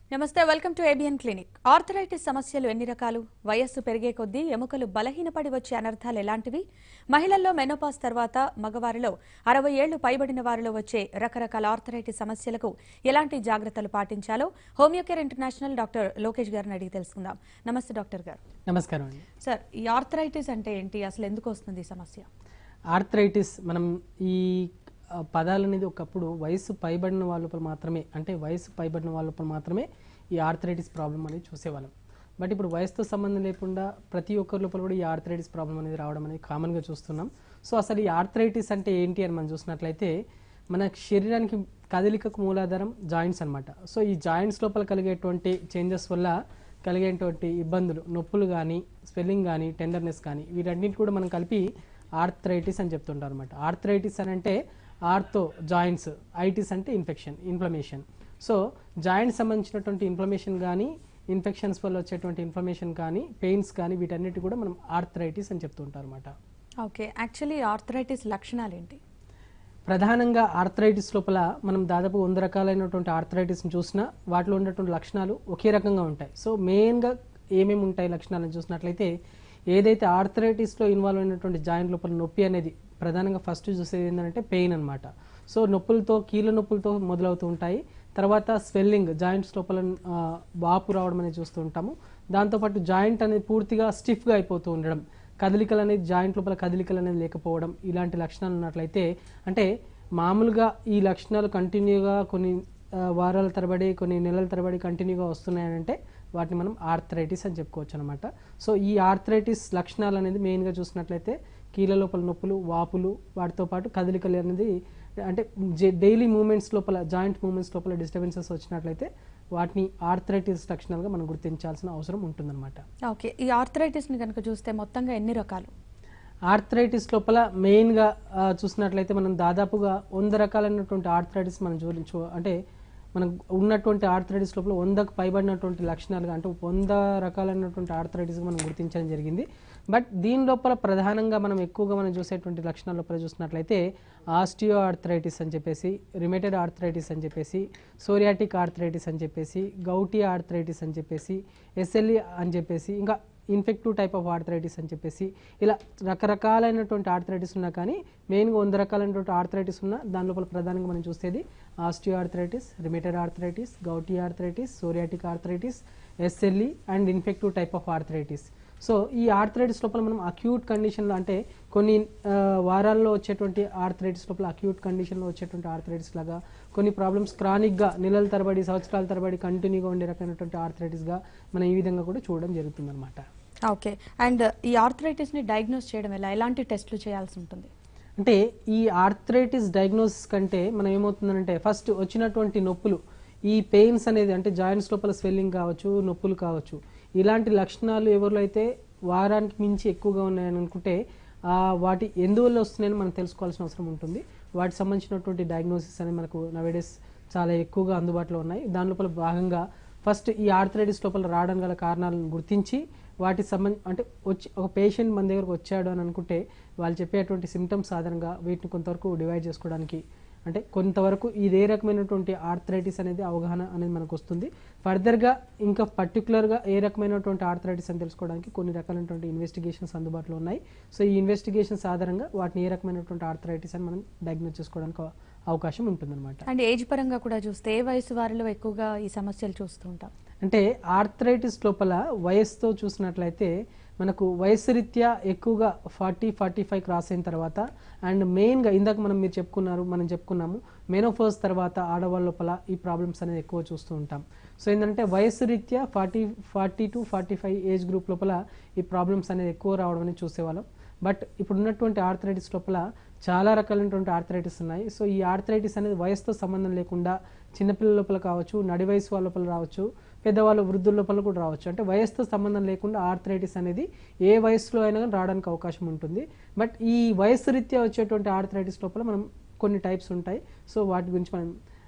నమస్తే welcome to ABN clinic arthritis సమస్యలు ఎన్ని రకాలు వయస్సు పెరిగే కొద్దీ ఎముకలు బలహీనపడి వచ్చే అనర్థాలు ఎలాంటివి మహిళల్లో మెనోపాస్ తర్వాత మగవారిలో అరవై ఏళ్లు పైబడిన వారిలో వచ్చే రకరకాల ఆర్థరైటిస్ సమస్యలకు ఎలాంటి జాగ్రత్తలు పాటించాలో హోమియోకేర్ ఇంటర్నేషనల్ డాక్టర్ లోకేష్ గారిని అడిగి తెలుసుకుందాం నమస్తే డాక్టర్ గారు నమస్కారం అండి సార్ ఈ ఆర్థరైటిస్ అంటే ఏంటి అసలు ఎందుకు వస్తుంది ఈ సమస్య ఆర్థరైటిస్ మనం ఈ ఆ, పదాలు అనేది ఒకప్పుడు వయసు పైబడిన వాళ్ళ లోపల మాత్రమే అంటే వయసు పైబడిన వాళ్ళ లోపల మాత్రమే ఈ ఆర్థరైటిస్ ప్రాబ్లం అనేది చూసేవాళ్ళం బట్ ఇప్పుడు వయసుతో సంబంధం లేకుండా ప్రతి ఒక్కరి లోపల కూడా ఈ ఆర్థరైటిస్ ప్రాబ్లం అనేది రావడం అనేది కామన్గా చూస్తున్నాం సో అసలు ఈ ఆర్థరైటిస్ అంటే ఏంటి అని మనం చూసినట్లయితే మన శరీరానికి కదలికకు మూలాధారం జాయింట్స్ అన్నమాట సో ఈ జాయింట్స్ లోపల కలిగేటువంటి చేంజెస్ వల్ల కలిగేటువంటి ఇబ్బందులు నొప్పులు కానీ స్వెల్లింగ్ కానీ టెండర్నెస్ కానీ వీటన్నిటి కూడా మనం కలిపి ఆర్థరైటిస్ అని చెప్తుంటారు అనమాట ఆర్థరైటిస్ అని అంటే ఆర్థో జాయింట్స్ ఐటిస్ అంటే ఇన్ఫెక్షన్ ఇన్ఫ్లమేషన్ సో జాయింట్ సంబంధించినటువంటి ఇన్ఫ్లమేషన్ కానీ ఇన్ఫెక్షన్స్ వల్ల వచ్చేటువంటి ఇన్ఫ్లమేషన్ కానీ పెయిన్స్ కానీ వీటన్నిటి కూడా మనం ఆర్థరైటిస్ అని చెప్తుంటారు అనమాట ఓకే యాక్చువల్లీ ఆర్థరైటిస్ లక్షణాలు ఏంటి ప్రధానంగా ఆర్థరైటిస్ లోపల మనం దాదాపు వంద రకాలైనటువంటి ఆర్థరైటిస్ని చూసినా వాటిలో ఉన్నటువంటి లక్షణాలు ఒకే రకంగా ఉంటాయి సో మెయిన్గా ఏమేమి ఉంటాయి లక్షణాలను చూసినట్లయితే ఏదైతే ఆర్థరైటిస్లో ఇన్వాల్వ్ అయినటువంటి జాయింట్ లోపల నొప్పి అనేది ప్రధానంగా ఫస్ట్ చూసేది ఏంటంటే పెయిన్ అన్నమాట సో నొప్పులతో కీళ్ళ నొప్పులతో మొదలవుతూ ఉంటాయి తర్వాత స్వెల్లింగ్ జాయింట్స్ లోపల ఆ, వాపు రావడం అనేది చూస్తూ ఉంటాము దాంతోపాటు జాయింట్ అనేది పూర్తిగా స్టిఫ్గా అయిపోతూ ఉండడం కదలికలు అనేది జాయింట్ లోపల కదలికలు అనేది లేకపోవడం ఇలాంటి లక్షణాలు ఉన్నట్లయితే అంటే మామూలుగా ఈ లక్షణాలు కంటిన్యూగా కొన్ని ఆ, వారాల తరబడి కొన్ని నెలల తరబడి కంటిన్యూగా వస్తున్నాయనంటే వాటిని మనం ఆర్థరైటిస్ అని చెప్పుకోవచ్చు అనమాట సో ఈ ఆర్థరైటిస్ లక్షణాలు అనేది మెయిన్గా చూసినట్లయితే కీళ్ళ లోపల నొప్పులు వాపులు వాటితో పాటు కదలికలు అనేది అంటే డైలీ మూమెంట్స్ లోపల జాయింట్ మూమెంట్స్ లోపల డిస్టర్బెన్సెస్ వచ్చినట్లయితే వాటిని ఆర్థరైటిస్ లక్షణాలుగా మనం గుర్తించాల్సిన అవసరం ఉంటుందన్నమాట ఓకే ఈ ఆర్థరైటిస్ని కనుక చూస్తే మొత్తంగా ఎన్ని రకాలు ఆర్థరైటిస్ లోపల మెయిన్గా ఆ, చూసినట్లయితే మనం దాదాపుగా వంద రకాలైనటువంటి ఆర్థరైటిస్ మనం చూడొచ్చు అంటే మనకు ఉన్నటువంటి ఆర్థరైటిస్ లోపల వందకు పైబడినటువంటి లక్షణాలుగా అంటే వంద రకాలైనటువంటి ఆర్థరైటిస్ మనం గుర్తించడం జరిగింది బట్ దీని లోపల ప్రధానంగా మనం ఎక్కువగా మనం చూసేటువంటి లక్షణాల లోపల చూసినట్లయితే ఆస్టియో ఆర్థరైటిస్ అని చెప్పేసి రిమేటెడ్ ఆర్థరైటిస్ అని చెప్పేసి సోరియాటిక్ ఆర్థరైటిస్ అని చెప్పేసి గౌటీ ఆర్థరైటిస్ అని చెప్పేసి ఎస్ఎల్ఈ అని చెప్పేసి ఇంకా ఇన్ఫెక్టివ్ టైప్ ఆఫ్ ఆర్థరైటిస్ అని చెప్పేసి ఇలా రకరకాలైనటువంటి ఆర్థరైటిస్ ఉన్నా కానీ మెయిన్గా వంద రకాలైనటువంటి ఆర్థరైటిస్ ఉన్న దాని లోపల ప్రధానంగా మనం చూసేది osteo arthritis rheumatoid arthritis gouty arthritis psoriatic arthritis SLE and infective type of arthritis so ఈ ఆర్థరైటిస్ లోపల మనం అక్యూట్ కండిషన్లో అంటే కొన్ని ఆ, వారాల్లో వచ్చేటువంటి ఆర్థరైటిస్ లోపల అక్యూట్ కండిషన్లో వచ్చేటువంటి ఆర్థరైటిస్ లాగా కొన్ని ప్రాబ్లమ్స్ క్రానిక్గా నెలల తరబడి సంవత్సరాల తరబడి కంటిన్యూగా ఉండే రకమైనటువంటి ఆర్థరైటిస్గా మనం ఈ విధంగా కూడా చూడడం జరుగుతుందన్నమాట ఓకే అండ్ ఈ ఆర్థరైటిస్ ని డయాగ్నోస్ చేయడం ఎలా ఎలాంటి టెస్టులు చేయాల్సి ఉంటుంది అంటే ఈ ఆర్థరైటిస్ డయాగ్నోసిస్ కంటే మనం ఏమవుతుందంటే ఫస్ట్ వచ్చినటువంటి నొప్పులు ఈ పెయిన్స్ అనేది అంటే జాయింట్స్ లోపల స్వెల్లింగ్ కావచ్చు నొప్పులు కావచ్చు ఇలాంటి లక్షణాలు ఎవరిలో అయితే వారానికి మించి ఎక్కువగా ఉన్నాయని అనుకుంటే ఆ, వాటి ఎందువల్ల వస్తున్నాయని మనం తెలుసుకోవాల్సిన అవసరం ఉంటుంది వాటికి సంబంధించినటువంటి డయాగ్నోసిస్ అనేది మనకు నవేడేస్ చాలా ఎక్కువగా అందుబాటులో ఉన్నాయి దాని లోపల భాగంగా ఫస్ట్ ఈ ఆర్థరైటిస్ లోపల రావడం గల కారణాలను గుర్తించి వాటి సంబంధ అంటే వచ్చి ఒక పేషెంట్ మన దగ్గరకు వచ్చాడు అని అనుకుంటే వాళ్ళు చెప్పేటువంటి సిమ్టమ్స్ ఆధారంగా వీటిని కొంతవరకు డివైడ్ చేసుకోవడానికి అంటే కొంతవరకు ఇదే రకమైనటువంటి ఆర్థరైటిస్ అనేది అవగాహన అనేది మనకు వస్తుంది ఫర్దర్గా ఇంకా పర్టికులర్గా ఏ రకమైనటువంటి ఆర్థరైటిస్ అని తెలుసుకోవడానికి కొన్ని రకాలైనటువంటి ఇన్వెస్టిగేషన్స్ అందుబాటులో ఉన్నాయి సో ఈ ఇన్వెస్టిగేషన్స్ ఆధారంగా వాటిని ఏ రకమైనటువంటి ఆర్థరైటిస్ అని మనం డయాగ్నోస్ చేసుకోవడానికి అవ- అవకాశం ఉంటుందన్నమాట అండ్ ఏజ్ పరంగా కూడా చూస్తే ఏ వయసు వారిలో ఎక్కువగా ఈ సమస్యలు చూస్తూ ఉంటాం అంటే ఆర్థరైటిస్ లోపల వయస్సుతో చూసినట్లయితే మనకు వయసు రీత్యా ఎక్కువగా ఫార్టీ ఫార్టీ ఫైవ్ క్రాస్ అయిన తర్వాత అండ్ మెయిన్గా ఇందాక మనం మీరు చెప్పుకున్నారు మనం చెప్పుకున్నాము మెనోఫోజ్ తర్వాత ఆడవాళ్ళ లోపల ఈ ప్రాబ్లమ్స్ అనేది ఎక్కువ చూస్తూ ఉంటాం సో ఏంటంటే వయసు రీత్యా forty forty to forty five age group లోపల ఈ ప్రాబ్లమ్స్ అనేది ఎక్కువ రావడం అనేది చూసేవాళ్ళం బట్ ఇప్పుడు ఉన్నటువంటి ఆర్థరైటిస్ లోపల చాలా రకాలైనటువంటి ఆర్థరైటిస్ ఉన్నాయి సో ఈ ఆర్థరైటిస్ అనేది వయసుతో సంబంధం లేకుండా చిన్నపిల్లల లోపల కావచ్చు నడి వయసు వాళ్ళ లోపల రావచ్చు పెద్దవాళ్ళ వృద్ధుల లోపల కూడా రావచ్చు అంటే వయసుతో సంబంధం లేకుండా ఆర్థరైటిస్ అనేది ఏ వయసులో అయినా కానీ రావడానికి అవకాశం ఉంటుంది బట్ ఈ వయసు రీత్యా వచ్చేటువంటి ఆర్థరైటిస్ లోపల మనం కొన్ని టైప్స్ ఉంటాయి సో వాటి గురించి మనం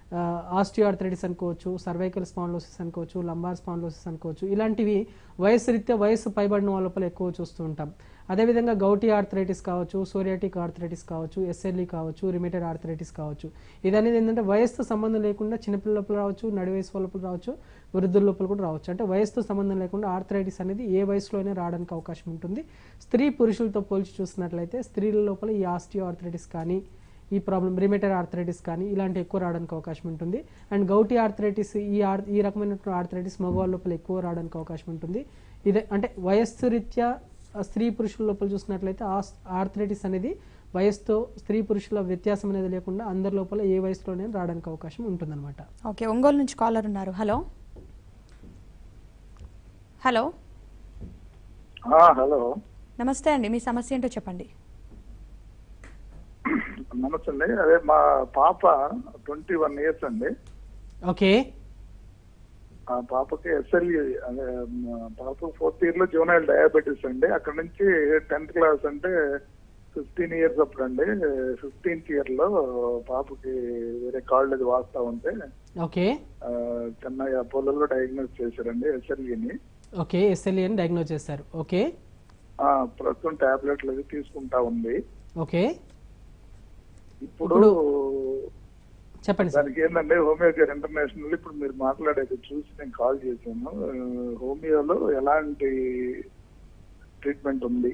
ఆస్టియో ఆర్థరైటిస్ అనుకోవచ్చు సర్వైకల్ స్పాండ్లోసిస్ అనుకోవచ్చు లంబార్ స్పాండ్లోసిస్ అనుకోవచ్చు ఇలాంటివి వయసు రీత్యా వయసు పైబడిన వాళ్ళ లోపల ఎక్కువ చూస్తూ ఉంటాం అదేవిధంగా గౌటీ ఆర్థరైటిస్ కావచ్చు సోరియాటిక్ ఆర్థరైటిస్ కావచ్చు ఎస్ఎల్ఈ కావచ్చు రిమేటెడ్ ఆర్థరైటిస్ కావచ్చు ఇది అనేది ఏంటంటే వయసుతో సంబంధం లేకుండా చిన్నపిల్లల లోపల రావచ్చు నడి వయసు వాళ్ళ లోపల రావచ్చు వృద్ధుల లోపల కూడా రావచ్చు అంటే వయసుతో సంబంధం లేకుండా ఆర్థరైటిస్ అనేది ఏ వయసులోనే రావడానికి అవకాశం ఉంటుంది స్త్రీ పురుషులతో పోల్చి చూసినట్లయితే స్త్రీల లోపల ఈ ఆస్టియో ఆర్థరైటిస్ కానీ ఈ ప్రాబ్లం రిమేటెడ్ ఆర్థరైటిస్ కానీ ఇలాంటి ఎక్కువ రావడానికి అవకాశం ఉంటుంది అండ్ గౌటీ ఆర్థరైటిస్ ఈ ఆర్ ఈ రకమైన ఆర్థరైటిస్ మగవాళ్ళ లోపల ఎక్కువ రావడానికి అవకాశం ఉంటుంది ఇదే అంటే వయస్సు రీత్యా ఆ స్త్రీ పురుషుల లోపల చూసినట్లయితే ఆస్- ఆర్థరైటిస్ అనేది వయసుతో స్త్రీ పురుషుల వ్యత్యాసం అనేది లేకుండా అందరి లోపల ఏ వయసులోనే రావడానికి అవకాశం ఉంటుందన్నమాట ఓకే ఒంగోలు నుంచి కాలర్ ఉన్నారు హలో హలో ఆ, హలో నమస్తే అండి మీ సమస్య ఏంటో చెప్పండి నమస్తే అండి అదే మా పాప ట్వంటీ వన్ ఇయర్స్ అండి ఓకే ఆ పాపకి ఎస్ఎల్ఈ అదే మా పాప ఫోర్త్ ఇయర్ లో జూనైల్ డయాబెటీస్ అండి అక్కడ నుంచి టెన్త్ క్లాస్ అంటే ఫిఫ్టీన్ ఇయర్స్ అప్పుడు అండి ఫిఫ్టీన్త్ ఇయర్ లో పాపకి వేరే కాళ్ళు అది వాస్తా ఉంటే ఓకే ఆ, చెన్నై అపోలోలో డయాగ్నోస్ చేశారండి ఎస్ఎల్ఈని ఓకే ఎస్ఎల్ఈ అని డయాగ్నోజ్ చేశారు ఓకే ప్రస్తుతం టాబ్లెట్లు అది తీసుకుంటా ఉంది ఓకే ఇప్పుడు చెప్పండి సార్ దానికి ఏంటంటే హోమియో కేర్ ఇంటర్నేషనల్ ఇప్పుడు మీరు మాట్లాడేది చూసి నేను కాల్ చేశాను ఆ, హోమియోలో ఎలాంటి ట్రీట్మెంట్ ఉంది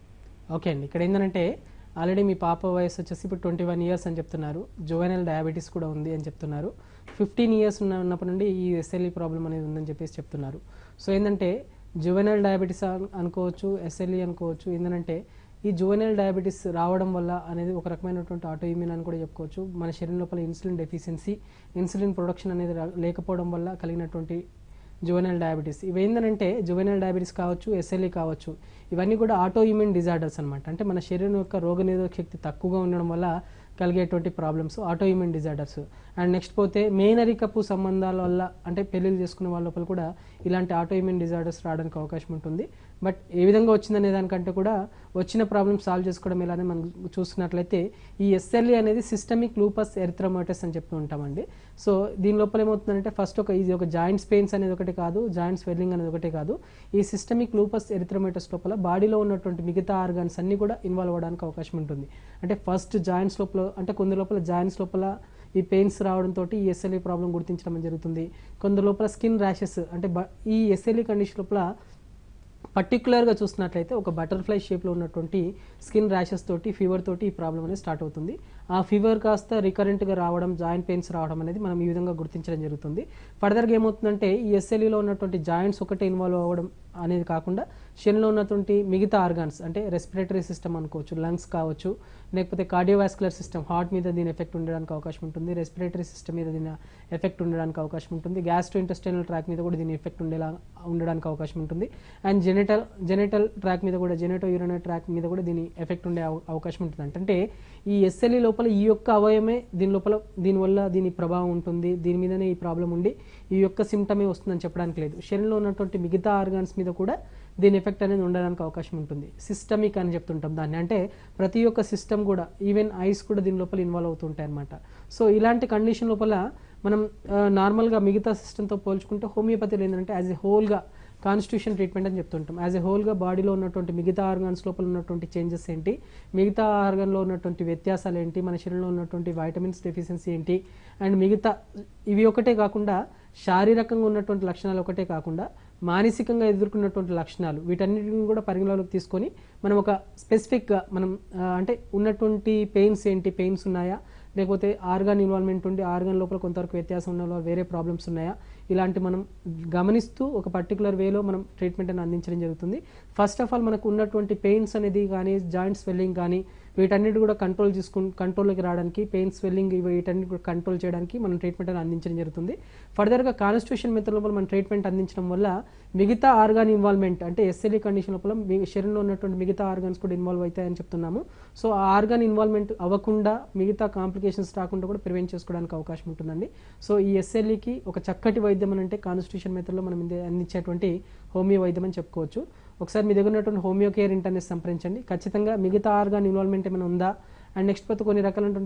ఓకే అండి ఇక్కడ ఏంటంటే ఆల్రెడీ మీ పాప వయసు వచ్చేసి ఇప్పుడు ట్వంటీ వన్ ఇయర్స్ అని చెప్తున్నారు జువెనల్ డయాబెటీస్ కూడా ఉంది అని చెప్తున్నారు ఫిఫ్టీన్ ఇయర్స్ ఉన్న ఉన్నప్పటి నుండి ఈ ఎస్ఎల్ఈ ప్రాబ్లం అనేది ఉందని చెప్పేసి చెప్తున్నారు సో ఏంటంటే జువెనల్ డయాబెటీస్ అను- అనుకోవచ్చు ఎస్ఎల్ఈ అనుకోవచ్చు ఏంటంటే ఈ జువెనల్ డయాబెటీస్ రావడం వల్ల అనేది ఒక రకమైనటువంటి ఆటో ఇమ్యూన్ అని కూడా చెప్పుకోవచ్చు మన శరీరం లోపల ఇన్సులిన్ డెఫిషియన్సీ ఇన్సులిన్ ప్రొడక్షన్ అనేది రా- లేకపోవడం వల్ల కలిగినటువంటి జువెనల్ డయాబెటీస్ ఇవి ఏంటంటే జువెనల్ డయాబెటీస్ కావచ్చు ఎస్ఎల్ఈ కావచ్చు ఇవన్నీ కూడా ఆటో ఇమ్యూన్ డిజార్డర్స్ అనమాట అంటే మన శరీరం యొక్క రోగనిరోధక శక్తి తక్కువగా ఉండడం వల్ల కలిగేటువంటి problems auto immune disorders and next పోతే మేనరికపు సంబంధాల వల్ల అంటే పెళ్ళిళ్ళు చేసుకునే వాళ్ళ లోపల కూడా ఇలాంటి ఆటో ఇమ్యూన్ డిజార్డర్స్ రావడానికి అవకాశం ఉంటుంది బట్ ఏ విధంగా వచ్చిందనే దానికంటే కూడా వచ్చిన ప్రాబ్లమ్ సాల్వ్ చేసుకోవడం ఎలానే మనం చూసుకున్నట్లయితే ఈ ఎస్ఎల్ఈ అనేది సిస్టమిక్ లూపస్ ఎరిథ్రమోటస్ అని చెప్తూ ఉంటామండి సో దీని లోపల ఏమవుతుందంటే ఫస్ట్ ఒక ఇది ఒక జాయింట్స్ పెయిన్స్ అనేది ఒకటి కాదు జాయింట్స్ స్వెల్లింగ్ అనేది ఒకటి కాదు ఈ సిస్టమిక్ లూపస్ ఎరిథ్రమోటస్ లోపల బాడీలో ఉన్నటువంటి మిగతా ఆర్గాన్స్ అన్ని కూడా ఇన్వాల్వ్ అవ్వడానికి అవకాశం ఉంటుంది అంటే ఫస్ట్ జాయింట్స్ లోపల అంటే కొందరు లోపల జాయింట్స్ లోపల ఈ పెయిన్స్ రావడంతో ఈ ఎస్ఎల్ఈ ప్రాబ్లం గుర్తించడం జరుగుతుంది కొందరు లోపల స్కిన్ ర్యాషెస్ అంటే బ- ఈ ఎస్ఎల్ఈ కండిషన్ లోపల పర్టికులర్గా చూసినట్లయితే ఒక బటర్ఫ్లై షేప్లో ఉన్నటువంటి స్కిన్ ర్యాషెస్ తోటి ఫీవర్ తోటి ఈ ప్రాబ్లం అనేది స్టార్ట్ అవుతుంది ఆ ఫీవర్ కాస్త రికరెంట్గా రావడం జాయింట్ పెయిన్స్ రావడం అనేది మనం ఈ విధంగా గుర్తించడం జరుగుతుంది ఫర్దర్గా ఏమవుతుందంటే ఈ ఎస్ఎల్ఈలో ఉన్నటువంటి జాయింట్స్ ఒకటే ఇన్వాల్వ్ అవ్వడం అనేది కాకుండా శరీరంలో ఉన్నటువంటి మిగతా ఆర్గాన్స్ అంటే రెస్పిరేటరీ సిస్టమ్ అనుకోవచ్చు లంగ్స్ కావచ్చు లేకపోతే కార్డియోవాస్కులర్ సిస్టమ్ హార్ట్ మీద దీని ఎఫెక్ట్ ఉండడానికి అవకాశం ఉంటుంది రెస్పిరేటరీ సిస్టమ్ మీద దీని ఎఫెక్ట్ ఉండడానికి అవకాశం ఉంటుంది గ్యాస్ట్రో ఇంటెస్టైనల్ ట్రాక్ మీద కూడా దీని ఎఫెక్ట్ ఉండేలా ఉండడానికి అవకాశం ఉంటుంది అండ్ జెనెటల్ జెనెటల్ ట్రాక్ మీద కూడా జెనెటో యూరినరీ ట్రాక్ మీద కూడా దీని ఎఫెక్ట్ ఉండే అవ- అవకాశం ఉంటుంది అంటే ఈ ఎస్ఎల్ఈ లోపల ఈ యొక్క అవయమే దీని లోపల దీనివల్ల దీని ప్రభావం ఉంటుంది దీని మీదనే ఈ ప్రాబ్లం ఉండి ఈ యొక్క సిమ్టమే వస్తుందని చెప్పడానికి లేదు శరీరంలో ఉన్నటువంటి మిగతా ఆర్గాన్స్ మీద కూడా దీని ఎఫెక్ట్ అనేది ఉండడానికి అవకాశం ఉంటుంది సిస్టమిక్ అని చెప్తుంటాం దాన్ని అంటే ప్రతి ఒక్క సిస్టమ్ కూడా ఈవెన్ ఐస్ కూడా దీని లోపల ఇన్వాల్వ్ అవుతుంటాయి అనమాట సో ఇలాంటి కండిషన్ లోపల మనం ఆ, నార్మల్గా మిగతా సిస్టమ్తో పోల్చుకుంటే హోమియోపతిలో ఏంటంటే యాజ్ ఎ హోల్గా కాన్స్టిట్యూషన్ ట్రీట్మెంట్ అని చెప్తుంటాం యాజ్ ఎ హోల్గా బాడీలో ఉన్నటువంటి మిగతా ఆర్గాన్స్ లోపల ఉన్నటువంటి చేంజెస్ ఏంటి మిగతా ఆర్గాన్లో ఉన్నటువంటి వ్యత్యాసాలు ఏంటి మన శరీరంలో ఉన్నటువంటి వైటమిన్స్ డెఫిషియన్సీ ఏంటి అండ్ మిగతా ఇవి ఒకటే కాకుండా శారీరకంగా ఉన్నటువంటి లక్షణాలు ఒకటే కాకుండా మానసికంగా ఎదుర్కొన్నటువంటి లక్షణాలు వీటన్నిటిని కూడా పరిగణలోకి తీసుకొని మనం ఒక స్పెసిఫిక్గా మనం ఆ, అంటే ఉన్నటువంటి పెయిన్స్ ఏంటి పెయిన్స్ ఉన్నాయా లేకపోతే ఆర్గాన్ ఇన్వాల్వ్మెంట్ ఉండి ఆర్గాన్ లోపల కొంతవరకు వ్యత్యాసం ఉన్న వాళ్ళ వేరే ప్రాబ్లమ్స్ ఉన్నాయా ఇలాంటి మనం గమనిస్తూ ఒక పర్టికులర్ వేలో మనం ట్రీట్మెంట్ అని అందించడం జరుగుతుంది ఫస్ట్ ఆఫ్ ఆల్ మనకు ఉన్నటువంటి పెయిన్స్ అనేది కానీ జాయింట్ స్వెల్లింగ్ కానీ వీటన్నిటి కూడా కంట్రోల్ చేసుకు కంట్రోల్లోకి రావడానికి పెయిన్ స్వెల్లింగ్ ఇవి వీటన్నిటి కూడా కంట్రోల్ చేయడానికి మనం ట్రీట్మెంట్ అని అందించడం జరుగుతుంది ఫర్దర్గా కాన్స్టిట్యూషన్ మెథడ్ లోపల మనం ట్రీట్మెంట్ అందించడం వల్ల మిగతా ఆర్గాన్ ఇన్వాల్వ్మెంట్ అంటే ఎస్ఎల్ఈ కండిషన్ లోపల మీ శరీరంలో ఉన్నటువంటి మిగతా ఆర్గాన్స్ కూడా ఇన్వాల్వ్ అవుతాయని చెప్తున్నాము సో ఆ ఆర్గాన్ ఇన్వాల్వ్మెంట్ అవ్వకుండా మిగతా కాంప్లికేషన్స్ రాకుండా కూడా ప్రివెంట్ చేసుకోవడానికి అవకాశం ఉంటుందండి సో ఈ ఎస్ఎల్ఈకి ఒక చక్కటి వైద్యం అని అంటే కాన్స్టిట్యూషన్ మెథడ్లో మనం ఇందే- అందించేటువంటి హోమియో వైద్యం అని చెప్పుకోవచ్చు ఒకసారి మీ దగ్గర ఉన్నటువంటి హోమియో కేర్ ఇంటర్నెట్ సంప్రదించండి ఖచ్చితంగా మిగతా ఆర్గాన్ ఇన్వాల్వ్మెంట్ ఏమైనా ఉందా అండ్ నెక్స్ట్ పోతే కొన్ని రకాలైనటువంటి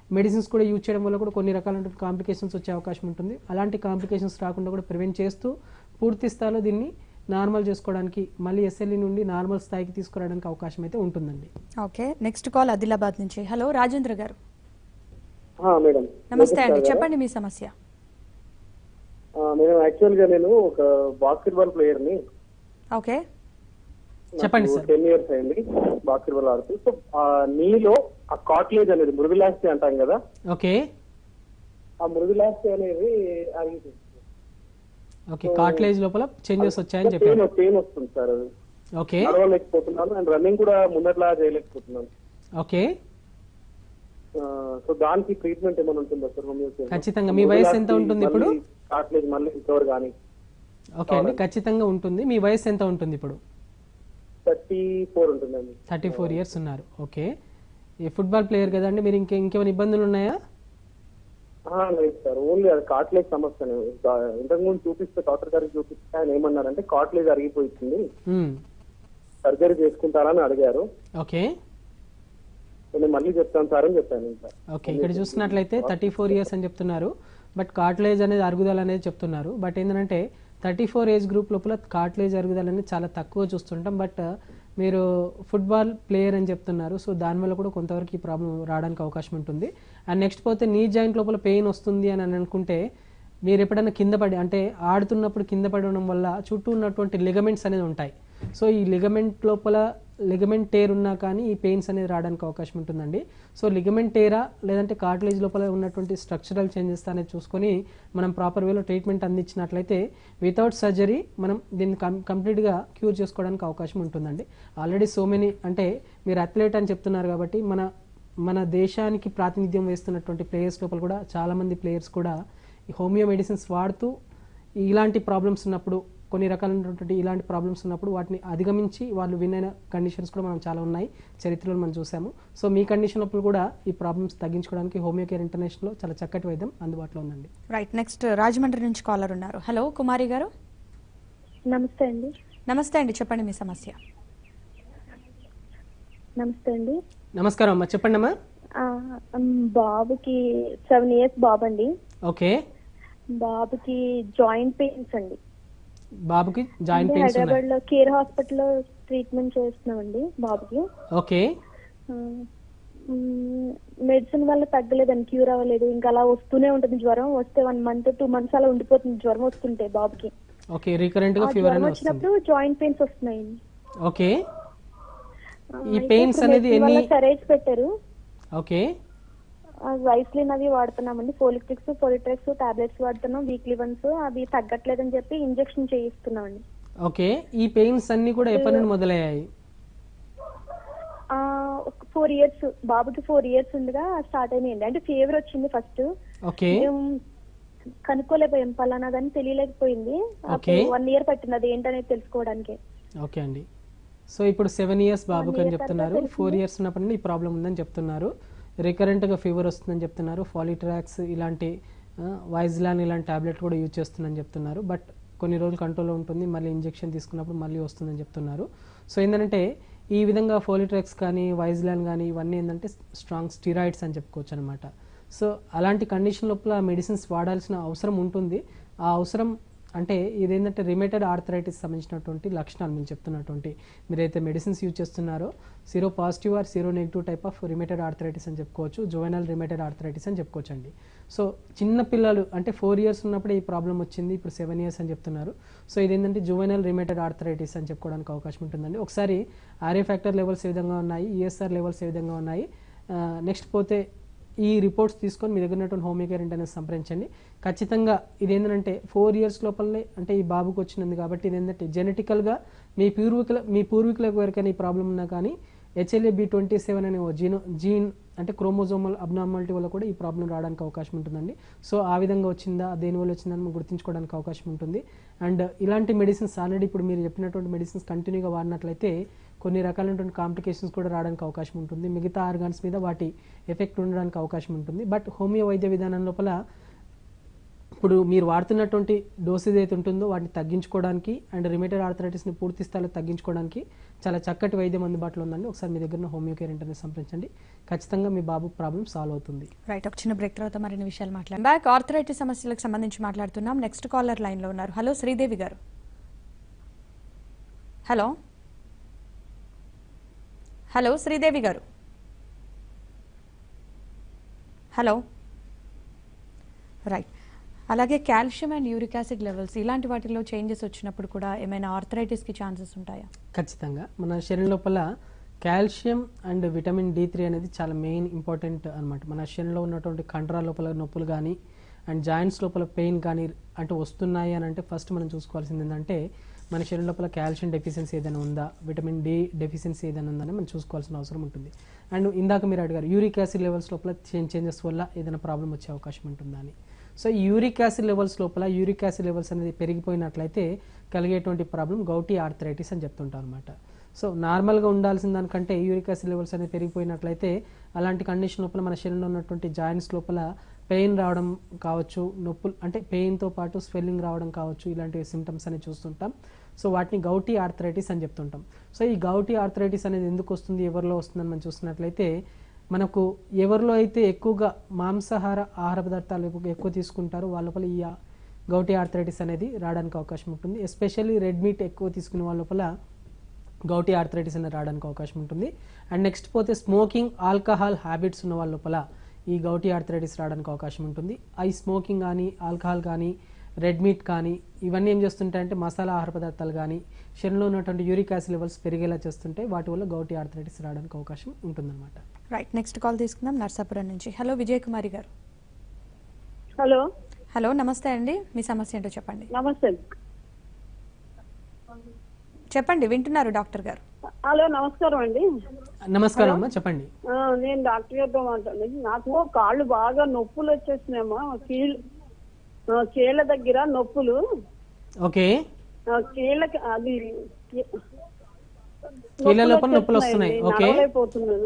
మెడిసిన్స్ కూడా యూజ్ చేయడం వల్ల కూడా కొన్ని రకాలైన కాంప్లికేషన్స్ వచ్చే అవకాశం ఉంటుంది అలాంటి కాంప్లికేషన్స్ రాకుండా కూడా ప్రివెంట్ చేస్తూ పూర్తి స్థాయిలో దీన్ని నార్మల్ చేసుకోవడానికి మళ్ళీ ఎస్ఎల్ఈ నుండి నార్మల్ స్థాయికి తీసుకురావడానికి అవకాశం అయితే ఉంటుందండి ఓకే నెక్స్ట్ కాల్ ఆదిలాబాద్ నుంచి హలో రాజేంద్ర గారు ఆ, మేడం నమస్తే అండి నమస్కారం. చెప్పండి మీ సమస్య ఆ, మేడం యాక్చువల్ గా నేను ఒక బాస్కెట్బాల్ ప్లేయర్ ని ఓకే చెప్పండి సార్. టెన్ ఇయర్స్ అయింది బాస్కెట్బాల్ ఆడుతూ సో ఆ నీలో ఆ కాట్లేజ్ అనేది మృదులాస్తి అంటాం కదా ఓకే ఆ మృదులాస్తి అనేది అరిగిపోయింది. ఓకే కార్ట్లేజ్ లోపల చేంజెస్ వచ్చాయని పెయిన్ చెప్పారు పెయిన్ వస్తుంది సార్ అది ఓకే నడవలేకపోతున్నాను అండ్ రన్నింగ్ కూడా ముందట్లా చేయలేకపోతున్నాను ఓకే ఆ, సో దానికి ట్రీట్మెంట్ ఏమైనా ఉంటుందా సార్ హోమియోపతి ఖచ్చితంగా. మీ వయసు ఎంత ఉంటుంది ఇప్పుడు? కాట్లేజ్ మళ్ళీ రికవర్ కానీ ఓకే అండి ఖచ్చితంగా ఉంటుంది మీ వయసు ఎంత ఉంటుంది ఇప్పుడు థర్టీ ఫోర్ ఉంటుందండి థర్టీ ఫోర్ ఇయర్స్ ఉన్నారు ఓకే ఈ ఫుట్బాల్ ప్లేయర్ కదండి మీరు ఇంకే ఇంకేమైనా ఇబ్బందులు ఉన్నాయా ఆ, లేదు సార్ ఓన్లీ అది కాట్లేజ్ సమస్య ఇంతకు ముందు చూపిస్తే డాక్టర్ గారికి చూపిస్తే ఆయన ఏమన్నారంటే కాట్లేజ్ అరిగిపోయింది మ్మ్. సర్జరీ చేసుకుంటారని అడిగారు ఓకే నేను మళ్ళీ చెప్తాను సార్ అని చెప్పాను ఇంకా ఓకే ఇక్కడ చూసినట్లయితే థర్టీ ఫోర్ ఇయర్స్ అని చెప్తున్నారు బట్ కార్ట్లేజ్ అనేది అరుగుదల అనేది చెప్తున్నారు బట్ ఏంటంటే థర్టీ ఫోర్ ఏజ్ గ్రూప్ లోపల కార్ట్లేజ్ అరుగుదల అనేది చాలా తక్కువ చూస్తుంటాం బట్ మీరు ఫుట్బాల్ ప్లేయర్ అని చెప్తున్నారు సో దానివల్ల కూడా కొంతవరకు ఈ ప్రాబ్లం రావడానికి అవకాశం ఉంటుంది అండ్ నెక్స్ట్ పోతే నీ జాయింట్ లోపల పెయిన్ వస్తుంది అని అని అనుకుంటే మీరు ఎప్పుడైనా కింద పడి అంటే ఆడుతున్నప్పుడు కింద పడడం వల్ల చుట్టూ ఉన్నటువంటి లిగమెంట్స్ అనేది ఉంటాయి సో ఈ లిగమెంట్ లోపల లిగమెంట్ టేర్ ఉన్నా కానీ ఈ పెయిన్స్ అనేది రావడానికి అవకాశం ఉంటుందండి సో లిగమెంట్ టేరా లేదంటే కార్టిలేజ్ లోపల ఉన్నటువంటి స్ట్రక్చరల్ చేంజెస్ అనేది చూసుకొని మనం ప్రాపర్ వేలో ట్రీట్మెంట్ అందించినట్లయితే వితౌట్ సర్జరీ మనం దీన్ని కం కంప్లీట్గా క్యూర్ చేసుకోవడానికి అవకాశం ఉంటుందండి ఆల్రెడీ సో మెనీ అంటే మీరు అథ్లెట్ అని చెప్తున్నారు కాబట్టి మన మన దేశానికి ప్రాతినిధ్యం వహిస్తున్నటువంటి ప్లేయర్స్ లోపల కూడా చాలామంది ప్లేయర్స్ కూడా ఈ హోమియో మెడిసిన్స్ వాడుతూ ఇలాంటి ప్రాబ్లమ్స్ ఉన్నప్పుడు కొన్ని రకాలైనటువంటి ఇలాంటి ప్రాబ్లమ్స్ ఉన్నప్పుడు వాటిని అధిగమించి వాళ్ళు విన్ అయిన కండిషన్స్ కూడా మనం చాలా ఉన్నాయి చరిత్రలో మనం చూసాము సో మీ కండిషన్ అప్పుడు కూడా ఈ ప్రాబ్లమ్స్ తగ్గించుకోవడానికి హోమియో కేర్ ఇంటర్నేషనల్లో చాలా చక్కటి వైద్యం అందుబాటులో ఉందండి రైట్ నెక్స్ట్ రాజమండ్రి నుంచి కాలర్ ఉన్నారు హలో కుమారి గారు నమస్తే అండి నమస్తే అండి చెప్పండి మీ సమస్య నమస్తే అండి నమస్కారం అమ్మా చెప్పండి అమ్మా ఆ, ఉమ్, బాబుకి సెవెన్ ఇయర్స్ బాబు అండి ఓకే బాబుకి జాయింట్ పెయిన్స్ అండి బాబుకి జాయింట్ అంటే పెయిన్స్ హైదరాబాద్ ఉన్నాయి లో కేర్ హాస్పిటల్లో ట్రీట్మెంట్ చేస్తున్నామండి బాబుకి ఓకే మెడిసిన్ వల్ల తగ్గలేదండి క్యూర్ అవ్వలేదు ఇంకా అలా వస్తూనే ఉంటుంది జ్వరం వస్తే వన్ మంత్ టూ మంత్స్ అలా ఉండిపోతుంది జ్వరం వస్తుంటే బాబుకి ఓకే రీకరెంట్ ఆ గా ఫీవర్ జ్వరం అనేది వస్తుంది వచ్చినప్పుడు జాయింట్ పెయిన్స్ వస్తున్నాయండి ఓకే ఆ, ఈ అయితే pains ఇప్పుడు అనేది medicine వల్ల ఎన్ని- సెరైడ్స్ పెట్టారు ఓకే వైస్లిన్ అవి వాడుతున్నామండి ఫోలిక్టిక్స్ ఫోలిట్రెక్స్ టాబ్లెట్స్ వాడుతున్నాం వీక్లీ వన్స్ అవి తగ్గట్లేదని చెప్పి ఇంజెక్షన్ చేయిస్తున్నామండి ఓకే ఈ పెయిన్స్ అన్ని కూడా ఎప్పటి నుండి మొదలయ్యాయి ఫోర్ ఇయర్స్ బాబుకి ఫోర్ ఇయర్స్ ఉండగా స్టార్ట్ అయినాయండి అంటే ఫీవర్ వచ్చింది ఫస్ట్ ఓకే కనుక్కోలేకపోయాం పలానా కానీ తెలియలేకపోయింది Okay. వన్ ఇయర్ పట్టింది అది ఏంటనేది తెలుసుకోవడానికి ఓకే అండి సో ఇప్పుడు సెవెన్ ఇయర్స్ బాబుకి అని year చెప్తున్నారు తర్వాత ఫోర్ ఇయర్స్ ఉన్నప్పటి నుండి ఈ ప్రాబ్లం ఉందని చెప్తున్నారు రికరెంట్గా ఫీవర్ వస్తుందని చెప్తున్నారు ఫాలిట్రాక్స్ ఇలాంటి వైజ్లాన్ ఇలాంటి టాబ్లెట్ కూడా యూజ్ చేస్తుందని చెప్తున్నారు బట్ కొన్ని రోజులు కంట్రోల్లో ఉంటుంది మళ్ళీ ఇంజెక్షన్ తీసుకున్నప్పుడు మళ్ళీ వస్తుందని చెప్తున్నారు సో ఏంటంటే ఈ విధంగా ఫోలిట్రాక్స్ కానీ వైజ్లాన్ కానీ ఇవన్నీ ఏంటంటే స్ట్రాంగ్ స్టిరాయిడ్స్ అని చెప్పుకోవచ్చు అనమాట సో అలాంటి కండిషన్ లోపల మెడిసిన్స్ వాడాల్సిన అవసరం ఉంటుంది ఆ అవసరం అంటే ఇదేంటంటే రిమేటెడ్ ఆర్థరైటిస్ సంబంధించినటువంటి లక్షణాలు మీరు చెప్తున్నటువంటి మీరైతే మెడిసిన్స్ యూజ్ చేస్తున్నారో sero positive or sero negative type of rheumatoid arthritis అని చెప్పుకోవచ్చు జువెనల్ రిమేటెడ్ ఆర్థరైటిస్ అని చెప్పుకోవచ్చు అండి సో చిన్న పిల్లలు అంటే ఫోర్ ఇయర్స్ ఉన్నప్పుడే ఈ ప్రాబ్లం వచ్చింది ఇప్పుడు సెవెన్ ఇయర్స్ అని చెప్తున్నారు సో ఇదేంటంటే జువెనల్ రిమేటెడ్ ఆర్థరైటిస్ అని చెప్పుకోవడానికి అవకాశం ఉంటుందండి ఒకసారి ఆర్ఏ ఫ్యాక్టర్ లెవెల్స్ ఏ విధంగా ఉన్నాయి ఈఎస్ఆర్ లెవెల్స్ ఏ విధంగా ఉన్నాయి నెక్స్ట్ పోతే ఈ రిపోర్ట్స్ తీసుకొని మీ దగ్గర ఉన్నటువంటి హోమ్ కేర్ ఇంటర్నెట్ సంప్రదించండి ఖచ్చితంగా ఇది ఏంటంటే ఫోర్ ఇయర్స్ లోపలనే అంటే ఈ బాబుకి వచ్చినది కాబట్టి ఇది ఏంటంటే జెనెటికల్గా మీ పూర్వీకుల మీ పూర్వీకులకు ఎవరికైనా ఈ ప్రాబ్లం ఉన్నా కానీ హెచ్ఎల్ఏ బి ట్వంటీ సెవెన్ అనే ఓ జీనో జీన్ అంటే క్రోమోజోమల్ అబ్నార్మాలిటీ వల్ల కూడా ఈ ప్రాబ్లం రావడానికి అవకాశం ఉంటుందండి సో ఆ విధంగా వచ్చిందా దేనివల్ల వచ్చిందని మనం గుర్తించుకోవడానికి అవకాశం ఉంటుంది అండ్ ఇలాంటి మెడిసిన్స్ ఆల్రెడీ ఇప్పుడు మీరు చెప్పినటువంటి మెడిసిన్స్ కంటిన్యూగా వాడినట్లయితే కొన్ని రకాలైనటువంటి కాంప్లికేషన్స్ కూడా రావడానికి అవకాశం ఉంటుంది మిగతా ఆర్గాన్స్ మీద వాటి ఎఫెక్ట్ ఉండడానికి అవకాశం ఉంటుంది బట్ హోమియో వైద్య విధానం లోపల ఇప్పుడు మీరు వాడుతున్నటువంటి డోసేజ్ అయితే ఉంటుందో వాటిని తగ్గించుకోవడానికి అండ్ రిమేటెడ్ ఆర్థరైటిస్ని పూర్తి స్థాయిలో తగ్గించుకోవడానికి చాలా చక్కటి వైద్యం అందుబాటులో ఉందండి ఒకసారి మీ దగ్గర ఉన్న హోమియో కేర్ ఇంటర్నెట్ సంప్రదించండి ఖచ్చితంగా మీ బాబు ప్రాబ్లం సాల్వ్ అవుతుంది రైట్ ఒక చిన్న బ్రేక్ తర్వాత మరిన్ని విషయాలు మాట్లాడాం బ్యాక్ ఆర్థరైటిస్ సమస్యలకు సంబంధించి మాట్లాడుతున్నాం నెక్స్ట్ కాలర్ లైన్ లో ఉన్నారు హలో శ్రీదేవి గారు హలో హలో శ్రీదేవి గారు హలో రైట్ అలాగే calcium and uric acid levels ఇలాంటి వాటిలో చేంజెస్ వచ్చినప్పుడు కూడా ఏమైనా ఆర్థరైటిస్ కి ఛాన్సెస్ ఉంటాయా ఖచ్చితంగా మన శరీరం లోపల calcium and vitamin D three అనేది చాలా మెయిన్ ఇంపార్టెంట్ అనమాట మన శరీరంలో ఉన్నటువంటి కండరాల లోపల నొప్పులు కానీ అండ్ జాయింట్స్ లోపల పెయిన్ కానీ అంటే వస్తున్నాయి అని అంటే ఫస్ట్ మనం చూసుకోవాల్సింది ఏంటంటే మన శరీరం లోపల కాల్షియం డెఫిషియన్సీ ఏదైనా ఉందా విటమిన్ డి డెఫిషియన్సీ ఏదైనా ఉందని మనం చూసుకోవాల్సిన అవసరం ఉంటుంది అండ్ ఇందాక మీరు అడిగారు యూరిక్ యాసిడ్ లెవెల్స్ లోపల చేంజెస్ వల్ల ఏదైనా ప్రాబ్లం వచ్చే అవకాశం ఉంటుందా అని సో ఈ యూరిక్ యాసిడ్ లెవెల్స్ లోపల యూరిక్ యాసిడ్ లెవెల్స్ అనేది పెరిగిపోయినట్లయితే కలిగేటువంటి ప్రాబ్లం గౌటీ ఆర్థరైటిస్ అని చెప్తుంటాం అనమాట సో నార్మల్గా ఉండాల్సిన దానికంటే యూరిక్ యాసిడ్ లెవెల్స్ అనేది పెరిగిపోయినట్లయితే అలాంటి కండిషన్ లోపల మన శరీరంలో ఉన్నటువంటి జాయింట్స్ లోపల పెయిన్ రావడం కావచ్చు నొప్పులు అంటే పెయిన్తో పాటు స్వెల్లింగ్ రావడం కావచ్చు ఇలాంటి సిమ్టమ్స్ అనేవి చూస్తుంటాం సో వాటిని గౌటీ ఆర్థరైటిస్ అని చెప్తుంటాం సో ఈ గౌటీ ఆర్థరైటిస్ అనేది ఎందుకు వస్తుంది ఎవరిలో వస్తుందని మనం చూసినట్లయితే మనకు ఎవరిలో అయితే ఎక్కువగా మాంసాహార ఆహార పదార్థాలు ఎక్కువ- ఎక్కువ తీసుకుంటారో వాళ్ళ లోపల ఈ ఆ- గౌటీ ఆర్థరైటిస్ అనేది రావడానికి అవకాశం ఉంటుంది ఎస్పెషల్లీ రెడ్ మీట్ ఎక్కువ తీసుకునే వాళ్ళ లోపల గౌటీ ఆర్థరైటిస్ అనేది రావడానికి అవకాశం ఉంటుంది అండ్ నెక్స్ట్ పోతే స్మోకింగ్ ఆల్కహాల్ హ్యాబిట్స్ ఉన్న వాళ్ళ లోపల ఈ గౌటీ ఆర్థరైటిస్ రావడానికి అవకాశం ఉంటుంది ఈ స్మోకింగ్ కానీ ఆల్కహాల్ కానీ రెడ్ మీట్ కానీ ఇవన్నీ ఏం చేస్తుంటాయంటే మసాలా ఆహార పదార్థాలు కానీ శరీరంలో ఉన్నటువంటి యూరిక్ యాసిడ్ లెవెల్స్ పెరిగేలా చేస్తుంటే వాటి వల్ల గౌటీ ఆర్థరైటిస్ రావడానికి అవకాశం ఉంటుందన్నమాట రైట్ నెక్స్ట్ కాల్ తీసుకుందాం నర్సాపురం నుంచి హలో విజయ్ కుమారి గారు హలో హలో నమస్తే అండి మీ సమస్య ఏంటో చెప్పండి నమస్తే చెప్పండి వింటున్నారు డాక్టర్ గారు హలో నమస్కారం అండి నమస్కారం అమ్మా చెప్పండి ఆ, నేను డాక్టర్ గారితో మాట్లాడండి నాకు కాళ్ళు బాగా నొప్పులు వచ్చేస్తున్నాయమ్మా కీళ్ళు ఆ, కీళ్ళ దగ్గర నొప్పులు ఓకే ఆ, కీళ్ళకి అది కీళ్ళ లోపల నొప్పులు వస్తున్నాయి. ఓకే. నడవలేకపోతున్నాను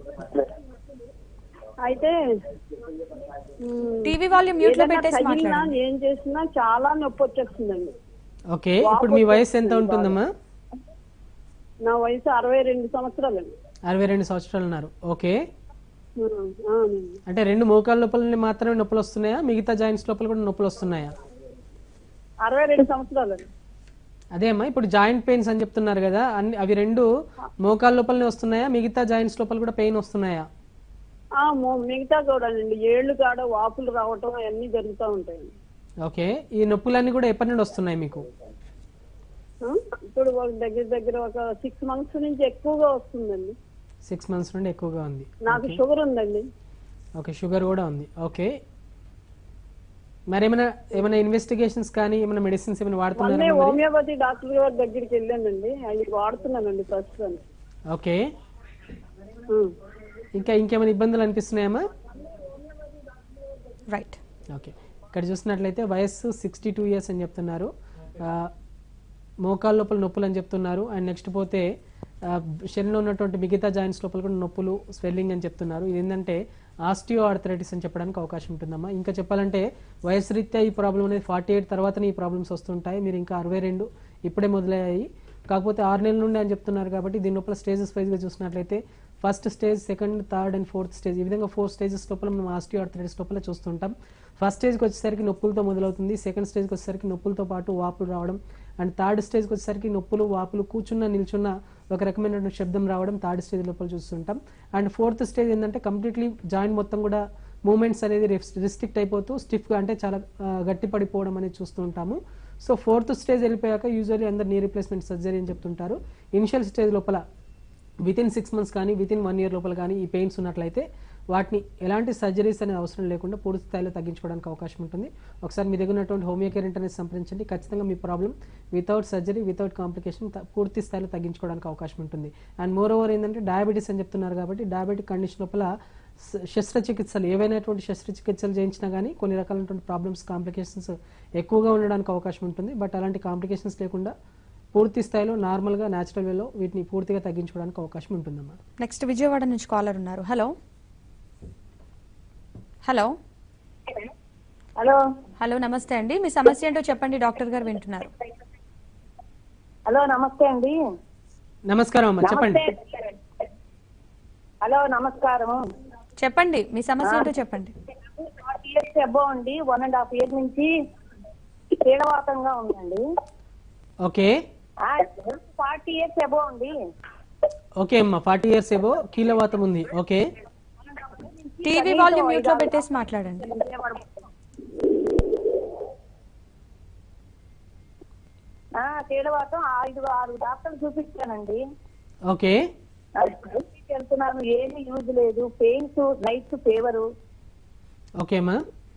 అయితే ఉమ్, టీవీ వాల్యూమ్ మ్యూట్ లో ఏదైనా పెట్టేసి తగిలినా మాట్లాడండి ఏం చేసినా చాలా నొప్పి వచ్చేస్తుందండి ఓకే ఇప్పుడు మీ వయసు ఎంత ఉంటుందమ్మా నా వయసు అరవై రెండు సంవత్సరాలండి అరవై రెండు సంవత్సరాలు ఉన్నారు ఓకే ఆ, అవునండి అంటే రెండు మోకాళ్ళ లోపల మాత్రమే నొప్పులు వస్తున్నాయా మిగతా జాయింట్స్ లోపల కూడా నొప్పులు వస్తున్నాయా అరవై రెండు సంవత్సరాలండి అదే అమ్మా ఇప్పుడు జాయింట్ పెయిన్స్ అని చెప్తున్నారు కదా అన్ని అవి రెండు మోకాళ్ళ లోపలనే వస్తున్నాయా మిగతా జాయింట్స్ లోపల కూడా పెయిన్ వస్తున్నాయా ఆ, మొ- మిగతా కూడా అండి ఏళ్ళు కాడ వాపులు రావటం అవన్నీ జరుగుతూ ఉంటాయండి ఓకే ఈ నొప్పులన్నీ కూడా ఎప్పటి నుండి వస్తున్నాయి మీకు ఆ, ఇప్పుడు ఒక దగ్గర దగ్గర ఒక సిక్స్ మంత్స్ నుంచి ఎక్కువగా వస్తుందండి సిక్స్ మంత్స్ నుండి ఎక్కువగా ఉంది నాకు షుగర్ ఉందండి ఓకే షుగర్ కూడా ఉంది ఓకే మరి ఏమైనా ఏమైనా ఇన్వెస్టిగేషన్స్ కానీ ఏమైనా మెడిసిన్స్ ఏమైనా మొన్నే వాడుతున్నారా మరి హోమియోపతి డాక్టర్ గారి దగ్గరికి వెళ్ళానండి అవి వాడుతున్నానండి ప్రస్తుతానికి ఓకే ఆ. ఇంకా ఇంకేమైనా ఇబ్బందులు అనిపిస్తున్నాయమ్మా రైట్ ఓకే ఇక్కడ చూసినట్లయితే వయస్సు సిక్స్టీ టూ ఇయర్స్ అని చెప్తున్నారు ఆ, మోకాళ్ళ లోపల నొప్పులు అని చెప్తున్నారు అండ్ నెక్స్ట్ పోతే ఆ, శరీరంలో ఉన్నటువంటి మిగతా జాయింట్స్ లోపల కూడా నొప్పులు స్వెల్లింగ్ అని చెప్తున్నారు ఇది ఏంటంటే ఆస్టియో ఆర్థరైటిస్ అని చెప్పడానికి అవకాశం ఉంటుందమ్మా ఇంకా చెప్పాలంటే వయసు రీత్యా ఈ ప్రాబ్లం అనేది ఫార్టీ ఎయిట్ తర్వాతనే ఈ ప్రాబ్లమ్స్ వస్తుంటాయి మీరు ఇంకా అరవై రెండు ఇప్పుడే మొదలయ్యాయి కాకపోతే ఆరు నెలల నుండి అని చెప్తున్నారు కాబట్టి దీని లోపల స్టేజెస్ వైజ్గా చూసినట్లయితే first stage second third and fourth stage ఈ విధంగా ఫోర్ స్టేజెస్ లోపల మనం ఆస్టియో ఆర్థరైటిస్ లోపల చూస్తుంటాం ఫస్ట్ స్టేజ్కి వచ్చేసరికి నొప్పులతో మొదలవుతుంది సెకండ్ స్టేజ్కి వచ్చేసరికి నొప్పులతో పాటు వాపులు రావడం అండ్ థర్డ్ స్టేజ్కి వచ్చేసరికి నొప్పులు వాపులు కూర్చున్న నిల్చున్న ఒక రకమైనటువంటి శబ్దం రావడం థర్డ్ స్టేజ్ లోపల చూస్తుంటాం అండ్ ఫోర్త్ స్టేజ్ ఏంటంటే కంప్లీట్లీ జాయింట్ మొత్తం కూడా మూమెంట్స్ అనేది రిస్ట్రిక్ట్ అయిపోతూ స్టిఫ్గా అంటే చాలా ఆ, గట్టి పడిపోవడం అనేది చూస్తూ ఉంటాము సో ఫోర్త్ స్టేజ్ వెళ్ళిపోయాక యూజువల్లీ అందరు నీ రీప్లేస్మెంట్ సర్జరీ అని చెప్తుంటారు ఇనిషియల్ స్టేజ్ లోపల విత్ ఇన్ సిక్స్ మంత్స్ కానీ విత్ ఇన్ వన్ ఇయర్ లోపల కానీ ఈ పెయిన్స్ ఉన్నట్లయితే వాటిని ఎలాంటి సర్జరీస్ అనేది అవసరం లేకుండా పూర్తి స్థాయిలో తగ్గించుకోవడానికి అవకాశం ఉంటుంది ఒకసారి మీ దగ్గర ఉన్నటువంటి హోమియో కేర్ ఇంటర్నెట్ సంప్రదించండి ఖచ్చితంగా మీ problem without surgery without complication పూర్తి స్థాయిలో తగ్గించుకోవడానికి అవకాశం ఉంటుంది అండ్ మోర్ ఓవర్ ఏంటంటే డయాబెటీస్ అని చెప్తున్నారు కాబట్టి డయాబెటిక్ కండిషన్ లోపల స- శస్త్రచికిత్సలు ఏవైనటువంటి శస్త్రచికిత్సలు చేయించినా కానీ కొన్ని రకాలైనటువంటి ప్రాబ్లమ్స్ కాంప్లికేషన్స్ ఎక్కువగా ఉండడానికి అవకాశం ఉంటుంది బట్ అలాంటి కాంప్లికేషన్స్ లేకుండా పూర్తి స్థాయిలో నార్మల్గా న్యాచురల్ వేలో వీటిని పూర్తిగా తగ్గించుకోవడానికి అవకాశం ఉంటుందన్నమాట నెక్స్ట్ విజయవాడ నుంచి కాలర్ ఉన్నారు హలో హలో హలో హలో నమస్తే అండి మీ సమస్య ఏంటో చెప్పండి డాక్టర్ గారు వింటున్నారు హలో నమస్తే అండి నమస్కారం అమ్మా చెప్పండి హలో నమస్కారం చెప్పండి మీ సమస్య ఏంటో చెప్పండి ఫార్టీ ఇయర్స్ అబ్బో అండి వన్ అండ్ హాఫ్ ఇయర్ నుంచి కీడవాతంగా ఉందండి ఓకే ఫార్టీ ఇయర్స్ అబ్బో అండి ఓకే అమ్మా ఫార్టీ ఇయర్స్ ఏవో కీలవాతం ఉంది ఓకే టీవీ వాల్యూమ్ మ్యూట్ లో పెట్టేసి మాట్లాడండి ఆ, కీడవాతం ఐదు ఆరు డాక్టర్లు చూపించానండి ఓకే బయటికి వెళ్తున్నాను ఏమీ యూజ్ లేదు పెయిన్స్ నైట్స్ ఫీవరు ఓకే అమ్మా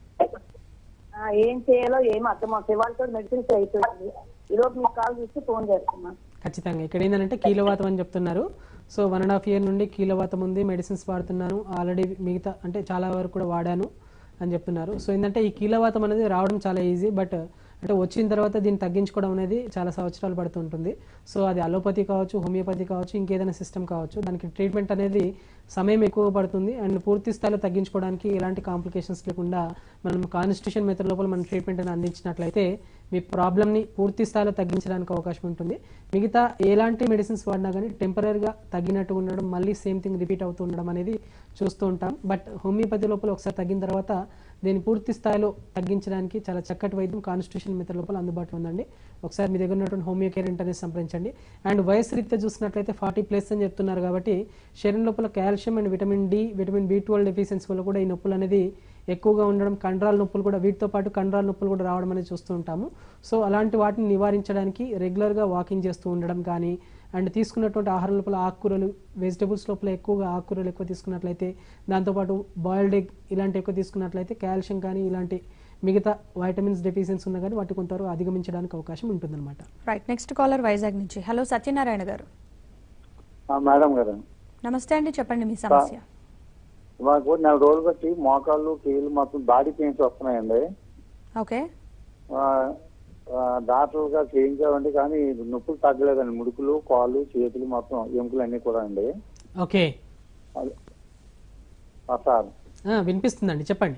ఏం చేయాలో ఏం అర్థం అవుతుంది వాళ్ళతో మెడిసిన్స్ అయిపోయింది ఈరోజు మీకు కాల్ చేసి ఫోన్ చేస్తున్నాను ఖచ్చితంగా ఇక్కడ ఏంటంటే కీలవాతం అని చెప్తున్నారు so one and half year నుండి కీలవాతం ఉంది మెడిసిన్స్ వాడుతున్నాను ఆల్రెడీ మిగతా అంటే చాలా వరకు కూడా వాడాను అని చెప్తున్నారు సో ఏంటంటే ఈ కీలవాతం అనేది రావడం చాలా ఈజీ బట్ అంటే వచ్చిన తర్వాత దీన్ని తగ్గించుకోవడం అనేది చాలా సంవత్సరాలు పడుతుంటుంది సో అది అలోపతి కావచ్చు హోమియోపతి కావచ్చు ఇంకేదైనా సిస్టమ్ కావచ్చు దానికి ట్రీట్మెంట్ అనేది సమయం ఎక్కువ పడుతుంది అండ్ పూర్తి స్థాయిలో తగ్గించుకోవడానికి ఎలాంటి కాంప్లికేషన్స్ లేకుండా మనం కాన్స్టిట్యూషన్ మెథడ్ లోపల మనం ట్రీట్మెంట్ అని అందించినట్లయితే మీ ప్రాబ్లమ్ని పూర్తి స్థాయిలో తగ్గించడానికి అవకాశం ఉంటుంది మిగతా ఎలాంటి మెడిసిన్స్ వాడినా కానీ టెంపరీగా తగ్గినట్టు ఉండడం మళ్ళీ సేమ్ థింగ్ రిపీట్ అవుతూ ఉండడం అనేది చూస్తూ ఉంటాం బట్ హోమియోపతి లోపల ఒకసారి తగ్గిన తర్వాత దీన్ని పూర్తి స్థాయిలో తగ్గించడానికి చాలా చక్కటి వైద్యం కాన్స్టిట్యూషన్ మెథడ్ లోపల అందుబాటులో ఉందండి ఒకసారి మీ దగ్గర ఉన్నటువంటి హోమియో కేర్ అనేది సంప్రదించండి అండ్ వయసు రీత్యా చూసినట్లయితే ఫార్టీ ప్లస్ అని చెప్తున్నారు కాబట్టి శరీరం లోపల calcium and vitamin D vitamin B twelve deficiency వల్ల కూడా ఈ నొప్పులు అనేది ఎక్కువగా ఉండడం కండరాల నొప్పులు కూడా వీటితో పాటు కండరాల నొప్పులు కూడా రావడం అనేది చూస్తూ ఉంటాము సో అలాంటి వాటిని నివారించడానికి రెగ్యులర్గా వాకింగ్ చేస్తూ ఉండడం కానీ అండ్ తీసుకున్నటువంటి ఆహారం లోపల ఆకుకూరలు వెజిటబుల్స్ లోపల ఎక్కువగా ఆకుకూరలు ఎక్కువ తీసుకున్నట్లయితే దాంతోపాటు బాయిల్డ్ ఎగ్ ఇలాంటి ఎక్కువ తీసుకున్నట్లయితే కాల్షియం కానీ ఇలాంటి మిగతా వైటమిన్స్ డెఫిషియన్స్ ఉన్నా కానీ వాటి కొంతవరకు అధిగమించడానికి అవకాశం ఉంటుందన్నమాట రైట్ నెక్స్ట్ కాలర్ వైజాగ్ నుంచి హలో సత్యనారాయణ గారు మేడం గారు నమస్తే అండి చెప్పండి మీ సమస్య మాకు నెల రోజులు బట్టి మోకాళ్ళు కీళ్ళు మొత్తం బాడీ పెయిన్స్ వస్తున్నాయండి ఓకే ఆ, ఆ, డాక్టర్ గారు చేయించామండి కానీ నొప్పులు తగ్గలేదండి ముడుకులు కాళ్ళు చేతులు మొత్తం ఎముకలు అన్ని కూడా అండి ఓకే అది- ఆ, సార్ ఆ, వినిపిస్తుందండి చెప్పండి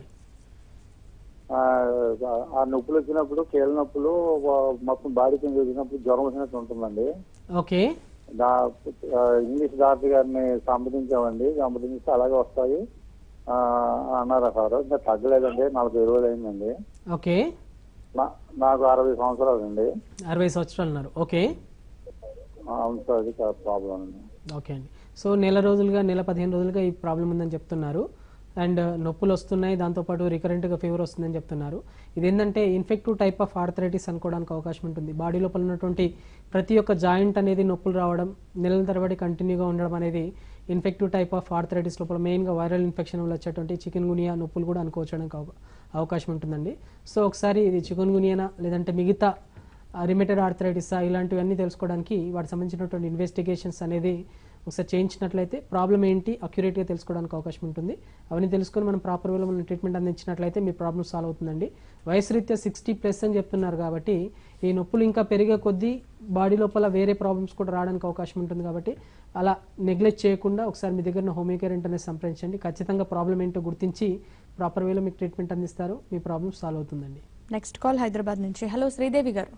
ఆ, ఆ నొప్పులు వచ్చినప్పుడు కీళ్ళ నొప్పులు ఆ, మొత్తం బాడీ పెయిన్స్ వచ్చినప్పుడు జ్వరం వచ్చినట్టు ఉంటుందండి ఓకే డా ఆ, ఇంగ్లీష్ డాక్టర్ గారిని సంప్రదించామండి సంప్రదించి అలాగే వస్తాయి ఆ, అన్నారు సార్ ఇంకా తగ్గలేదండి నలభై రోజులు అయిందండి ఓకే నా- నాకు అరవై సంవత్సరాలు అండి అరవై సంవత్సరాలు ఉన్నారు ఓకే అవును సార్ అది కాదు ప్రాబ్లం అండి ఓకే అండి సో నెల రోజులుగా నెల పదిహేను రోజులుగా ఈ ప్రాబ్లం ఉందని చెప్తున్నారు అండ్ నొప్పులు వస్తున్నాయి దాంతోపాటు రికరెంట్గా ఫీవర్ వస్తుందని చెప్తున్నారు ఇదేంటంటే ఇన్ఫెక్టివ్ టైప్ ఆఫ్ ఆర్థరైటిస్ అనుకోవడానికి అవకాశం ఉంటుంది బాడీ లోపల ఉన్నటువంటి ప్రతి ఒక్క జాయింట్ అనేది నొప్పులు రావడం నెలల తరబడి కంటిన్యూగా ఉండడం అనేది ఇన్ఫెక్టివ్ టైప్ ఆఫ్ ఆర్థరైటిస్ లోపల మెయిన్గా వైరల్ ఇన్ఫెక్షన్ వల్ల వచ్చేటువంటి చికెన్ గునియా నొప్పులు కూడా అనుకోవడానికి అవ- అవకాశం ఉంటుందండి సో ఒకసారి ఇది చికెన్ గునియానా లేదంటే మిగతా రిమేటెడ్ ఆర్థరైటిసా ఇలాంటివన్నీ తెలుసుకోవడానికి వాటికి సంబంధించినటువంటి ఇన్వెస్టిగేషన్స్ అనేది ఒకసారి చేయించినట్లయితే ప్రాబ్లం ఏంటి అక్యురేట్గా తెలుసుకోవడానికి అవకాశం ఉంటుంది అవన్నీ తెలుసుకొని మనం ప్రాపర్ వేలో మనం ట్రీట్మెంట్ అందించినట్లయితే మీ ప్రాబ్లం సాల్వ్ అవుతుందండి వయసు రీత్యా సిక్స్టీ ప్లస్ అని చెప్తున్నారు కాబట్టి ఈ నొప్పులు ఇంకా పెరిగే కొద్దీ బాడీ లోపల వేరే ప్రాబ్లమ్స్ కూడా రావడానికి అవకాశం ఉంటుంది కాబట్టి అలా నెగ్లెక్ట్ చేయకుండా ఒకసారి మీ దగ్గర ఉన్న హోమియో కేర్ ఇంటర్నెట్ సంప్రదించండి ఖచ్చితంగా ప్రాబ్లం ఏంటో గుర్తించి ప్రాపర్ వేలో మీకు ట్రీట్మెంట్ అందిస్తారు మీ ప్రాబ్లం సాల్వ్ అవుతుందండి నెక్స్ట్ కాల్ హైదరాబాద్ నుంచి హలో శ్రీదేవి గారు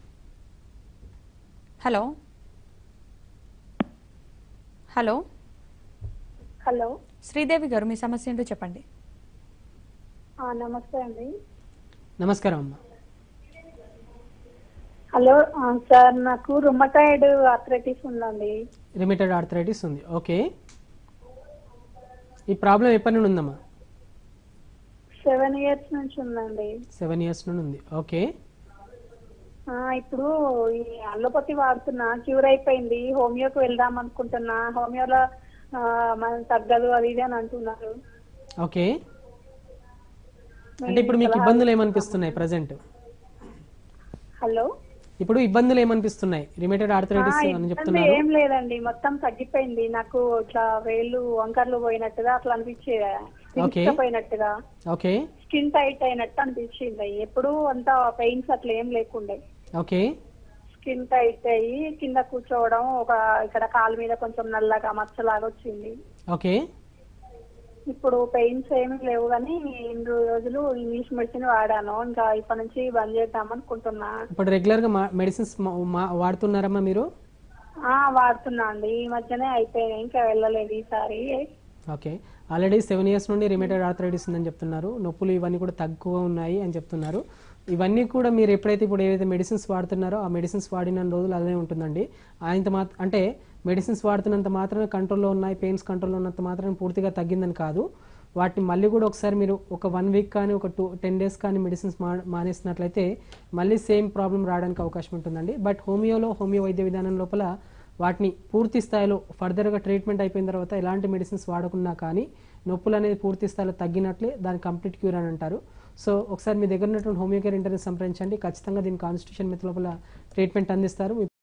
హలో హలో హలో శ్రీదేవి గారు మీ సమస్య ఏంటో చెప్పండి ఆ, నమస్తే అండి నమస్కారం అమ్మా హలో ఆ, సార్ నాకు రుమటాయిడ్ ఆర్థరైటిస్ ఉందండి రిమిటెడ్ ఆర్థరైటిస్ ఉంది ఓకే ఈ ప్రాబ్లం ఎప్పటి నుండి ఉందమ్మా సెవెన్ ఇయర్స్ నుంచి ఉందండి సెవెన్ ఇయర్స్ నుండి ఉంది ఓకే ఆ, ఇప్పుడు ఈ అల్లోపతి వాడుతున్నా క్యూర్ అయిపోయింది హోమియోకి వెళ్దాం అనుకుంటున్నా హోమియోలో ఆ, మనం తగ్గదు అది ఇది అని అంటున్నారు ఓకే అంటే ఇప్పుడు మీకు ఇబ్బందులు ఏమనిపిస్తున్నాయి ప్రజెంట్ హలో ఇప్పుడు ఇబ్బందులు ఏమనిపిస్తున్నాయి రిమేటెడ్ ఆ, ఆర్థరైటిస్ అని ఇబ్బంది చెప్తున్నారు ఏం లేదండి మొత్తం తగ్గిపోయింది నాకు ఇట్లా వేళ్ళు వంకర్లు పోయినట్టుగా అట్లా Okay. అనిపించేది పోయినట్టుగా ఓకే స్కిన్ టైట్ అయినట్టు అనిపించింది ఎప్పుడు అంత పెయిన్స్ అట్లా ఏం లేకుండే ఓకే స్కిన్ టైట్ అయ్యి కింద కూర్చోవడం ఒక ఇక్కడ కాలు మీద కొంచెం నల్లగా మచ్చలాగా వచ్చింది ఓకే ఇప్పుడు పెయిన్స్ ఏమీ లేవు కానీ ఇన్ని రోజులు ఇంగ్లీష్ మెడిసిన్ వాడాను ఇంకా ఇప్పటి నుంచి బంద్ చేద్దాం అనుకుంటున్నా ఇప్పుడు రెగ్యులర్గా మా మెడిసిన్స్ వాడుతున్నారమ్మా మీరు ఆ వాడుతున్నా అండి ఈ మధ్యనే అయిపోయినాయి ఇంకా వెళ్ళలేదు ఈసారి ఓకే ఆల్రెడీ సెవెన్ ఇయర్స్ నుండి రిమేటెడ్ ఆర్థరైటిస్ ఉందని చెప్తున్నారు నొప్పులు ఇవన్నీ కూడా తక్కువ ఉన్నాయి అని చెప్తున్నారు ఇవన్నీ కూడా మీరు ఎప్పుడైతే ఇప్పుడు ఏవైతే మెడిసిన్స్ వాడుతున్నారో ఆ మెడిసిన్స్ వాడిన రోజులు అలానే ఉంటుందండి ఆయనత మాత్ర అంటే మెడిసిన్స్ వాడుతున్నంత మాత్రమే కంట్రోల్లో ఉన్నాయి పెయిన్స్ కంట్రోల్లో ఉన్నంత మాత్రం పూర్తిగా తగ్గిందని కాదు వాటిని మళ్ళీ కూడా ఒకసారి మీరు ఒక వన్ వీక్ కానీ ఒక టూ టెన్ డేస్ కానీ మెడిసిన్స్ మా మానేసినట్లయితే మళ్ళీ సేమ్ ప్రాబ్లం రావడానికి అవకాశం ఉంటుందండి బట్ హోమియోలో హోమియో వైద్య విధానం లోపల వాటిని పూర్తి స్థాయిలో ఫర్దర్గా ట్రీట్మెంట్ అయిపోయిన తర్వాత ఎలాంటి మెడిసిన్స్ వాడకున్నా కానీ నొప్పులు అనేది పూర్తి స్థాయిలో తగ్గినట్లే దాని కంప్లీట్ క్యూర్ అని అంటారు సో ఒకసారి మీ దగ్గర ఉన్నటువంటి హోమియో కేర్ ఇంటర్ని సంప్రదించండి ఖచ్చితంగా దీని కాన్స్టిట్యూషన్ మెథడ్ లోపల ట్రీట్మెంట్ అందిస్తారు